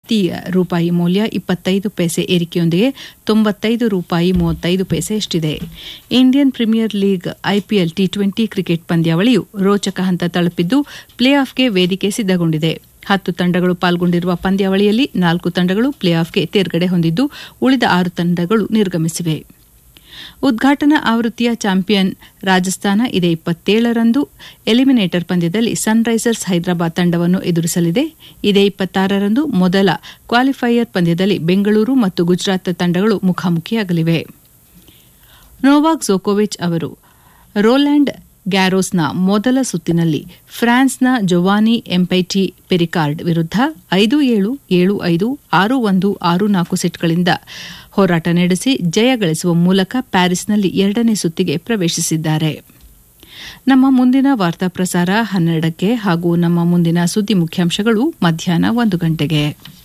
ಭಾರತೀಯ ರೂಪಾಯಿ ಮೌಲ್ಯ ಇಪ್ಪತ್ತೈದು ಪೈಸೆ ಏರಿಕೆಯೊಂದಿಗೆ ತೊಂಬತ್ತೈದು ರೂಪಾಯಿ ಮೂವತ್ತೈದು ಪೈಸೆಯಷ್ಟಿದೆ Indian premier league IPL T twenty cricket ಪಂದ್ಯಾವಳಿಯು ರೋಚಕ ಹಂತ ತಲುಪಿದ್ದು ಪ್ಲೇ ಆಫ್ಗೆ ವೇದಿಕೆ ಸಿದ್ದಗೊಂಡಿದೆ ಹತ್ತು ತಂಡಗಳು ಪಾಲ್ಗೊಂಡಿರುವ ಪಂದ್ಯಾವಳಿಯಲ್ಲಿ ನಾಲ್ಕು ತಂಡಗಳು ಪ್ಲೇ ಆಫ್ಗೆ ತೇರ್ಗಡೆ ಹೊಂದಿದ್ದು ಉಳಿದ ಆರು ತಂಡಗಳು ನಿರ್ಗಮಿಸಿವೆ ಉದ್ಘಾಟನಾ ಆವೃತ್ತಿಯ ಚಾಂಪಿಯನ್ ರಾಜಸ್ಥಾನ ಇದೇ ಇಪ್ಪತ್ತೇಳರಂದು ಎಲಿಮಿನೇಟರ್ ಪಂದ್ಯದಲ್ಲಿ ಸನ್ರೈಸರ್ಸ್ ಹೈದರಾಬಾದ್ ತಂಡವನ್ನು ಎದುರಿಸಲಿದೆ ಇದೇ ಇಪ್ಪತ್ತಾರರಂದು ಮೊದಲ ಕ್ವಾಲಿಫೈಯರ್ ಪಂದ್ಯದಲ್ಲಿ ಬೆಂಗಳೂರು ಮತ್ತು ಗುಜರಾತ್ ತಂಡಗಳು ಮುಖಾಮುಖಿಯಾಗಲಿವೆ ನೋವಾಕ್ ಜೋಕೋವಿಚ್ ಅವರು ರೋಲ್ಯಾಂಡ್ ಗ್ಯಾರೋಸ್ನ ಮೊದಲ ಸುತ್ತಿನಲ್ಲಿ ಫ್ರಾನ್ಸ್ನ ಜೊವಾನಿ ಎಂಪೈಟಿ ಪೆರಿಕಾರ್ಡ್ ವಿರುದ್ಧ ಐದು ಏಳು ಏಳು ಐದು ಆರು ಒಂದು ಆರು ನಾಲ್ಕು ಸೆಟ್ಗಳಿಂದ ಹೋರಾಟ ನಡೆಸಿ ಜಯ ಗಳಿಸುವ ಮೂಲಕ ಪ್ಯಾರಿಸ್ನಲ್ಲಿ ಎರಡನೇ ಸುತ್ತಿಗೆ ಪ್ರವೇಶಿಸಿದ್ದಾರೆ ನಮ್ಮ ಮುಂದಿನ ವಾರ್ತಾ ಪ್ರಸಾರ ಹನ್ನೆರಡಕ್ಕೆ ಹಾಗೂ ನಮ್ಮ ಮುಂದಿನ ಸುದ್ದಿ ಮುಖ್ಯಾಂಶಗಳು ಮಧ್ಯಾಹ್ನ ಒಂದು ಗಂಟೆಗೆ